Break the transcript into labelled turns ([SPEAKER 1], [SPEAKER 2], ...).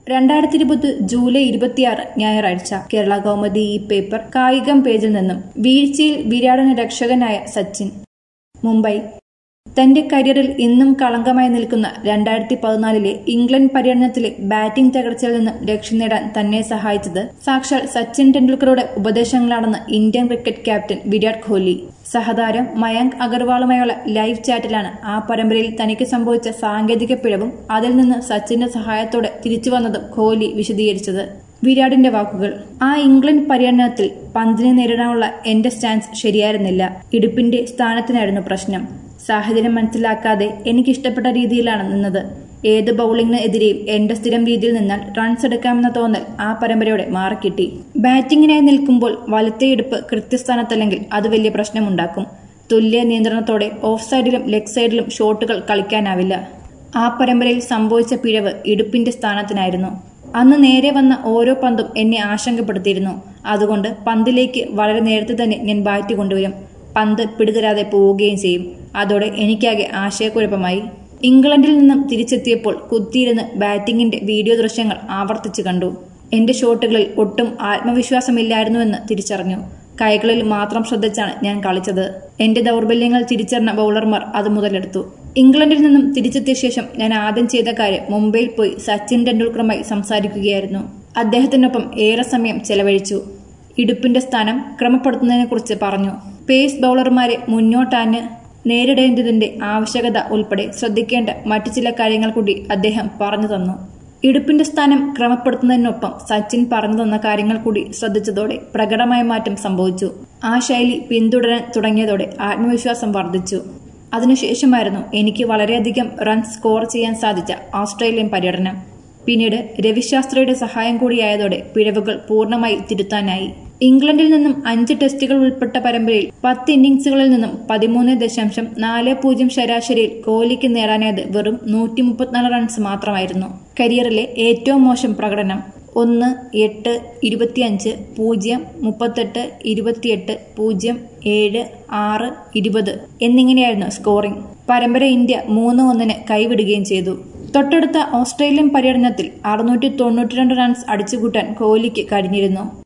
[SPEAKER 1] രണ്ടായിരത്തി ഇരുപത് ജൂലൈ ഇരുപത്തിയാറ് ഞായറാഴ്ച കേരള കൗമുദി ഈ പേപ്പർ കായികം പേജിൽ നിന്നും വീഴ്ചയിൽ വിരാടന് രക്ഷകനായ സച്ചിൻ മുംബൈ തന്റെ കരിയറിൽ ഇന്നും കളങ്കമായി നിൽക്കുന്ന രണ്ടായിരത്തി പതിനാലിലെ ഇംഗ്ലണ്ട് പര്യടനത്തിലെ ബാറ്റിംഗ് തകർച്ചയിൽ നിന്നും രക്ഷ നേടാൻ തന്നെ സഹായിച്ചത് സാക്ഷാൽ സച്ചിൻ ടെണ്ടുൽക്കറുടെ ഉപദേശങ്ങളാണെന്ന് Indian cricket captain Virat Kohli സഹതാരം മയങ്ക് അഗർവാളുമായുള്ള ലൈവ് ചാറ്റിലാണ് ആ പരമ്പരയിൽ തനിക്ക് സംഭവിച്ച സാങ്കേതിക പിഴവും അതിൽ നിന്ന് സച്ചിന്റെ സഹായത്തോടെ തിരിച്ചു വന്നതും കോഹ്ലി വിശദീകരിച്ചത് വിരാടിന്റെ വാക്കുകൾ ആ ഇംഗ്ലണ്ട് പര്യടനത്തിൽ പന്തിനെ നേരിടാനുള്ള എന്റെ സ്റ്റാൻസ് ശരിയായിരുന്നില്ല ഇടുപ്പിന്റെ സ്ഥാനത്തിനായിരുന്നു പ്രശ്നം സാഹചര്യം മനസ്സിലാക്കാതെ എനിക്കിഷ്ടപ്പെട്ട രീതിയിലാണ് നിന്നത് ഏത് ബൌളിംഗിന് എതിരെയും എന്റെ സ്ഥിരം രീതിയിൽ നിന്നാൽ റൺസ് എടുക്കാമെന്ന തോന്നൽ ആ പരമ്പരയോടെ മാറിക്കിട്ടി ബാറ്റിംഗിനായി നിൽക്കുമ്പോൾ വലത്തെ ഇടുപ്പ് കൃത്യസ്ഥാനത്തല്ലെങ്കിൽ അത് വലിയ പ്രശ്നമുണ്ടാക്കും തുല്യ നിയന്ത്രണത്തോടെ ഓഫ് സൈഡിലും ലെഗ് സൈഡിലും ഷോട്ടുകൾ കളിക്കാനാവില്ല ആ പരമ്പരയിൽ സംഭവിച്ച പിഴവ് ഇടുപ്പിന്റെ സ്ഥാനത്തിനായിരുന്നു അന്ന് നേരെ വന്ന ഓരോ പന്തും എന്നെ ആശങ്കപ്പെടുത്തിയിരുന്നു അതുകൊണ്ട് പന്തിലേക്ക് വളരെ നേരത്തെ തന്നെ ഞാൻ ബാറ്റ് കൊണ്ടുവരും പന്ത് പിടിതരാതെ പോവുകയും ചെയ്യും അതോടെ എനിക്കാകെ ആശയക്കുഴപ്പമായി ഇംഗ്ലണ്ടിൽ നിന്നും തിരിച്ചെത്തിയപ്പോൾ കുത്തിയിരുന്ന് ബാറ്റിംഗിന്റെ വീഡിയോ ദൃശ്യങ്ങൾ ആവർത്തിച്ചു കണ്ടു എന്റെ ഷോട്ടുകളിൽ ഒട്ടും ആത്മവിശ്വാസമില്ലായിരുന്നുവെന്ന് തിരിച്ചറിഞ്ഞു കൈകളിൽ മാത്രം ശ്രദ്ധിച്ചാണ് ഞാൻ കളിച്ചത് എന്റെ ദൗർബല്യങ്ങൾ തിരിച്ചറിഞ്ഞ ബൌളർമാർ അത് മുതലെടുത്തു ഇംഗ്ലണ്ടിൽ നിന്നും തിരിച്ചെത്തിയ ശേഷം ഞാൻ ആദ്യം ചെയ്ത കാര്യം മുംബൈയിൽ പോയി സച്ചിൻ ടെണ്ടുൽക്കറുമായി സംസാരിക്കുകയായിരുന്നു അദ്ദേഹത്തിനൊപ്പം ഏറെ സമയം ചെലവഴിച്ചു ഇടുപ്പിന്റെ സ്ഥാനം ക്രമപ്പെടുത്തുന്നതിനെക്കുറിച്ച് പറഞ്ഞു പേസ് ബൌളർമാരെ മുന്നോട്ടാന് നേരിടേണ്ടതിന്റെ ആവശ്യകത ഉൾപ്പെടെ ശ്രദ്ധിക്കേണ്ട മറ്റു ചില കാര്യങ്ങൾ കൂടി അദ്ദേഹം പറഞ്ഞു തന്നു ഇടുപ്പിന്റെ സ്ഥാനം ക്രമപ്പെടുത്തുന്നതിനൊപ്പം സച്ചിൻ പറഞ്ഞു തന്ന കാര്യങ്ങൾ കൂടി ശ്രദ്ധിച്ചതോടെ പ്രകടമായ മാറ്റം സംഭവിച്ചു ആ ശൈലി പിന്തുടരാൻ തുടങ്ങിയതോടെ ആത്മവിശ്വാസം വർദ്ധിച്ചു അതിനുശേഷമായിരുന്നു എനിക്ക് വളരെയധികം റൺസ് സ്കോർ ചെയ്യാൻ സാധിച്ച ഓസ്ട്രേലിയൻ പര്യടനം പിന്നീട് രവിശാസ്ത്രിയുടെ സഹായം കൂടിയായതോടെ പിഴവുകൾ പൂർണ്ണമായി തിരുത്താനായി ഇംഗ്ലണ്ടിൽ നിന്നും അഞ്ച് ടെസ്റ്റുകൾ ഉൾപ്പെട്ട പരമ്പരയിൽ പത്ത് ഇന്നിംഗ്സുകളിൽ നിന്നും പതിമൂന്ന് ദശാംശം നാല് പൂജ്യം ശരാശരിയിൽ കോഹ്ലിക്ക് നേടാനായത് വെറും നൂറ്റി മുപ്പത്തിനാല് റൺസ് മാത്രമായിരുന്നു കരിയറിലെ ഏറ്റവും മോശം പ്രകടനം ഒന്ന് എട്ട് ഇരുപത്തിയഞ്ച് പൂജ്യം മുപ്പത്തെട്ട് ഇരുപത്തിയെട്ട് പൂജ്യം ഏഴ് ആറ് ഇരുപത് എന്നിങ്ങനെയായിരുന്നു സ്കോറിംഗ് പരമ്പര ഇന്ത്യ മൂന്ന് ഒന്നിന് കൈവിടുകയും ചെയ്തു തൊട്ടടുത്ത ഓസ്ട്രേലിയൻ പര്യടനത്തിൽ അറുന്നൂറ്റി തൊണ്ണൂറ്റിരണ്ട് റൺസ് അടിച്ചുകൂട്ടാൻ കോഹ്ലിക്ക് കഴിഞ്ഞിരുന്നു